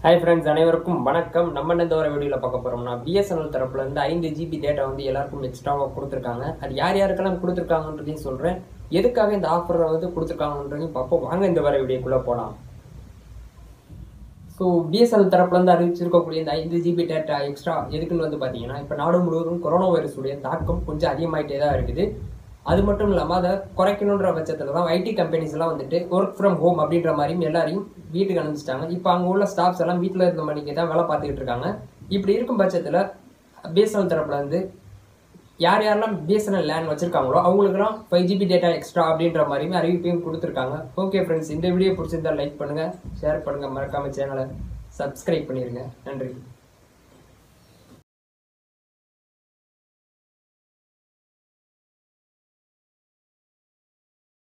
hi friends அனைவருக்கும் வணக்கம் நம்ம இந்த வர வீடியோவில் பார்க்க போகிறோம்னா பிஎஸ்என்எல் தரப்புல இருந்து ஐந்து ஜிபி டேட்டா வந்து எல்லாருக்கும் எக்ஸ்ட்ராவாக கொடுத்துருக்காங்க அது யார் யாருக்கெல்லாம் கொடுத்துருக்காங்கன்றதையும் சொல்கிறேன் எதுக்காக இந்த ஆஃபரை வந்து கொடுத்துருக்காங்கன்றதையும் பார்ப்போம் வாங்க இந்த வர வீடியோக்குள்ளே போகலாம் ஸோ பிஎஸ்என்எல் தரப்புல இருந்து அறிவிச்சிருக்கக்கூடிய இந்த ஐந்து ஜிபி டேட்டா எக்ஸ்ட்ரா எதுக்குன்னு வந்து பார்த்தீங்கன்னா இப்போ நாடு முழுவதும் கொரோனா வைரஸுடைய தாக்கம் கொஞ்சம் அதிகமாயிட்டே தான் இருக்குது அது மட்டும் இல்லாமல் அதை குறைக்கணுன்ற பட்சத்தில் தான் ஐடி கம்பெனிஸ் எல்லாம் வந்துட்டு ஒர்க் ஃப்ரம் ஹோம் அப்படின்ற மாதிரியும் எல்லாரையும் வீட்டுக்கு அனுப்பிச்சிட்டாங்க இப்போ அங்கே உள்ள ஸ்டாஃப்ஸ் எல்லாம் வீட்டில் இருந்த மணிக்கு தான் வேலை பார்த்துக்கிட்டு இருக்காங்க இப்படி இருக்கும் பட்சத்தில் பிஎஸ்என்எல் தரப்புல இருந்து யார் யாரெல்லாம் பிஎஸ்என்எல் லேண்ட் வச்சிருக்காங்களோ அவங்களுக்குலாம் ஃபைவ் ஜிபி டேட்டா எக்ஸ்ட்ரா அப்படின்ற மாதிரியுமே அறிவிப்பையும் கொடுத்துருக்காங்க ஓகே ஃப்ரெண்ட்ஸ் இந்த வீடியோ பிடிச்சிருந்தா லைக் பண்ணுங்கள் ஷேர் பண்ணுங்கள் மறக்காம சேனலை சப்ஸ்கிரைப் பண்ணிடுங்க நன்றி